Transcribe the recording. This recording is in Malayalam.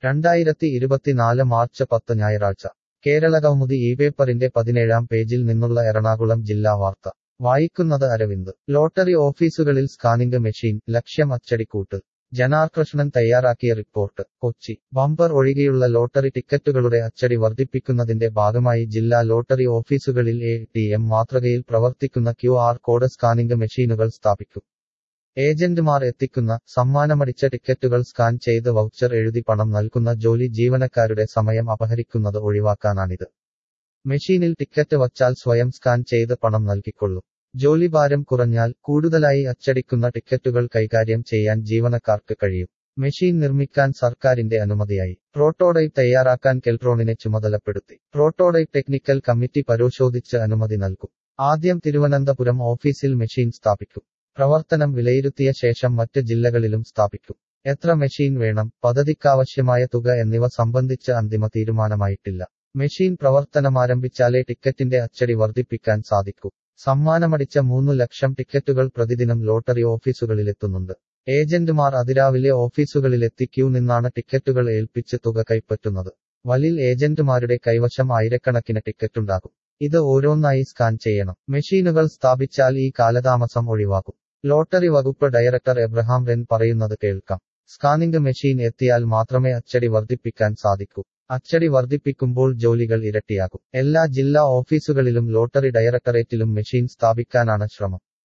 രണ്ടായിരത്തി ഇരുപത്തിനാല് മാർച്ച് പത്ത് ഞായറാഴ്ച കേരളകൗമുദി ഈ പേപ്പറിന്റെ പതിനേഴാം പേജിൽ നിന്നുള്ള എറണാകുളം ജില്ലാ വാർത്ത വായിക്കുന്നത് അരവിന്ദ് ലോട്ടറി ഓഫീസുകളിൽ സ്കാനിംഗ് മെഷീൻ ലക്ഷ്യം അച്ചടിക്കൂട്ട് ജനാർകൃഷ്ണൻ തയ്യാറാക്കിയ റിപ്പോർട്ട് കൊച്ചി ബമ്പർ ഒഴികെയുള്ള ലോട്ടറി ടിക്കറ്റുകളുടെ അച്ചടി വർദ്ധിപ്പിക്കുന്നതിന്റെ ഭാഗമായി ജില്ലാ ലോട്ടറി ഓഫീസുകളിൽ എ ടി എം മാതൃകയിൽ പ്രവർത്തിക്കുന്ന ക്യു ആർ കോഡ് സ്കാനിംഗ് മെഷീനുകൾ സ്ഥാപിക്കും ഏജന്റുമാർ എത്തിക്കുന്ന സമ്മാനമടിച്ച ടിക്കറ്റുകൾ സ്കാൻ ചെയ്ത് വൗച്ചർ എഴുതി പണം നൽകുന്ന ജോലി ജീവനക്കാരുടെ സമയം അപഹരിക്കുന്നത് ഒഴിവാക്കാനാണിത് മെഷീനിൽ ടിക്കറ്റ് വച്ചാൽ സ്വയം സ്കാൻ ചെയ്ത് പണം നൽകിക്കൊള്ളും ജോലിഭാരം കുറഞ്ഞാൽ കൂടുതലായി അച്ചടിക്കുന്ന ടിക്കറ്റുകൾ കൈകാര്യം ചെയ്യാൻ ജീവനക്കാർക്ക് കഴിയും മെഷീൻ നിർമ്മിക്കാൻ സർക്കാരിന്റെ അനുമതിയായി പ്രോട്ടോടൈപ്പ് തയ്യാറാക്കാൻ കെൽട്രോണിനെ ചുമതലപ്പെടുത്തി പ്രോട്ടോടൈപ്പ് ടെക്നിക്കൽ കമ്മിറ്റി പരിശോധിച്ച് അനുമതി നൽകും ആദ്യം തിരുവനന്തപുരം ഓഫീസിൽ മെഷീൻ സ്ഥാപിക്കും പ്രവർത്തനം വിലയിരുത്തിയ ശേഷം മറ്റ് ജില്ലകളിലും സ്ഥാപിക്കും എത്ര മെഷീൻ വേണം പദ്ധതിക്കാവശ്യമായ തുക എന്നിവ സംബന്ധിച്ച് അന്തിമ തീരുമാനമായിട്ടില്ല മെഷീൻ പ്രവർത്തനമാരംഭിച്ചാലേ ടിക്കറ്റിന്റെ അച്ചടി വർദ്ധിപ്പിക്കാൻ സാധിക്കൂ സമ്മാനമടിച്ച മൂന്നു ലക്ഷം ടിക്കറ്റുകൾ പ്രതിദിനം ലോട്ടറി ഓഫീസുകളിലെത്തുന്നുണ്ട് ഏജന്റുമാർ അതിരാവിലെ ഓഫീസുകളിലെത്തി ക്യൂ നിന്നാണ് ടിക്കറ്റുകൾ ഏൽപ്പിച്ച് തുക കൈപ്പറ്റുന്നത് വലിൽ ഏജന്റുമാരുടെ കൈവശം ആയിരക്കണക്കിന് ടിക്കറ്റുണ്ടാകും ഇത് ഓരോന്നായി സ്കാൻ ചെയ്യണം മെഷീനുകൾ സ്ഥാപിച്ചാൽ ഈ കാലതാമസം ഒഴിവാക്കും ലോട്ടറി വകുപ്പ് ഡയറക്ടർ എബ്രഹാം റെൻ പറയുന്നത് കേൾക്കാം സ്കാനിംഗ് മെഷീൻ എത്തിയാൽ മാത്രമേ അച്ചടി വർദ്ധിപ്പിക്കാൻ സാധിക്കൂ അച്ചടി വർദ്ധിപ്പിക്കുമ്പോൾ ജോലികൾ ഇരട്ടിയാകും എല്ലാ ജില്ലാ ഓഫീസുകളിലും ലോട്ടറി ഡയറക്ടറേറ്റിലും മെഷീൻ സ്ഥാപിക്കാനാണ് ശ്രമം